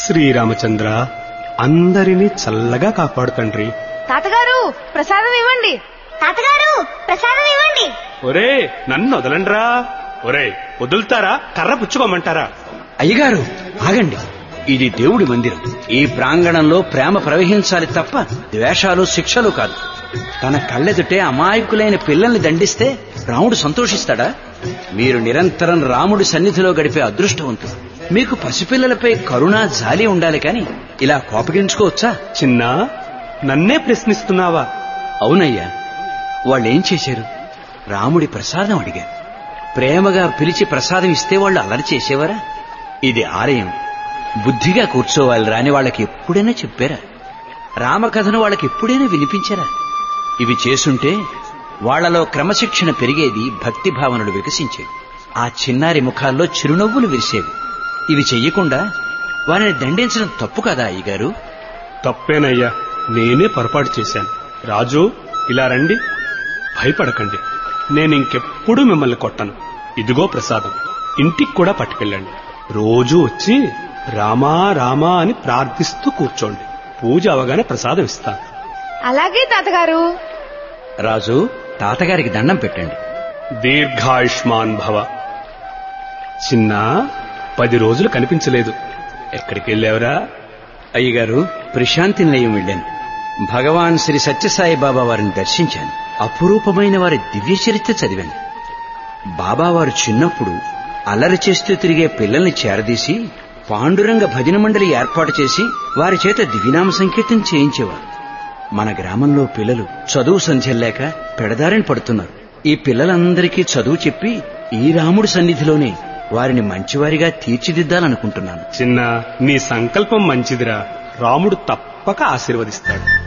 శ్రీరామచంద్ర అందరినీ చల్లగా కాపాడు తండ్రి తాతగారు ప్రసాదం ఇవ్వండి తాతగారు ప్రసాదం ఇవ్వండి ఒరే నన్ను వదలండ్రా ఒరే వదులుతారా కర్ర పుచ్చుకోమంటారా అయ్యగారు ఆగండి ఇది దేవుడి మందిరం ఈ ప్రాంగణంలో ప్రేమ ప్రవహించాలి తప్ప ద్వేషాలు శిక్షలు కాదు తన కళ్ళెదుటే అమాయకులైన పిల్లల్ని దండిస్తే రాముడు సంతోషిస్తాడా మీరు నిరంతరం రాముడి సన్నిధిలో గడిపే అదృష్టవంతులు మీకు పసిపిల్లలపై కరుణ జాలి ఉండాలి కాని ఇలా కోపగించుకోవచ్చా చిన్న నన్నే ప్రశ్నిస్తున్నావా అవునయ్యా వాళ్ళేం చేశారు రాముడి ప్రసాదం అడిగారు ప్రేమగా పిలిచి ప్రసాదం ఇస్తే వాళ్ళు అలరి చేసేవారా ఇది ఆలయం బుద్ధిగా కూర్చోవాలి రాని వాళ్ళకి ఎప్పుడైనా చెప్పారా రామకథను వాళ్ళకి ఎప్పుడైనా వినిపించారా ఇవి చేసుంటే వాళ్ళలో క్రమశిక్షణ పెరిగేది భక్తి భావనలు వికసించేవి ఆ చిన్నారి ముఖాల్లో చిరునవ్వులు విరిసేవి ఇవి చెయ్యకుండా వారిని దండించడం తప్పు కదా అయ్యగారు తప్పేనయ్యా నేనే పొరపాటు చేశాను రాజు ఇలా రండి భయపడకండి నేను ఇంకెప్పుడు మిమ్మల్ని కొట్టను ఇదిగో ప్రసాదం ఇంటికి కూడా పట్టుకెళ్ళండి రోజు వచ్చి రామా రామా అని ప్రార్థిస్తూ కూర్చోండి పూజ అవగానే ప్రసాదం ఇస్తాను అలాగే తాతగారు రాజు తాతగారికి దండం పెట్టండి దీర్ఘాయుష్మాన్ భవ చిన్న పది రోజులు కనిపించలేదు ఎక్కడికి వెళ్ళావురా అయ్యగారు ప్రశాంతి నిలయం వెళ్ళాను భగవాన్ శ్రీ సత్యసాయి బాబా వారిని దర్శించాను అపురూపమైన వారి దివ్య చరిత్ర చదివాను బాబా వారు చిన్నప్పుడు అల్లరి చేస్తూ తిరిగే పిల్లల్ని చేరదీసి పాండురంగ భజన మండలి ఏర్పాటు చేసి వారి చేత దివినామ సంకీర్తన చేయించేవారు మన గ్రామంలో పిల్లలు చదువు సంధ్యలేక పెడదారిని పడుతున్నారు ఈ పిల్లలందరికీ చదువు చెప్పి ఈ రాముడి సన్నిధిలోనే వారిని మంచివారిగా తీర్చిదిద్దాలనుకుంటున్నాను చిన్న నీ సంకల్పం మంచిదిరా రాముడు తప్పక ఆశీర్వదిస్తాడు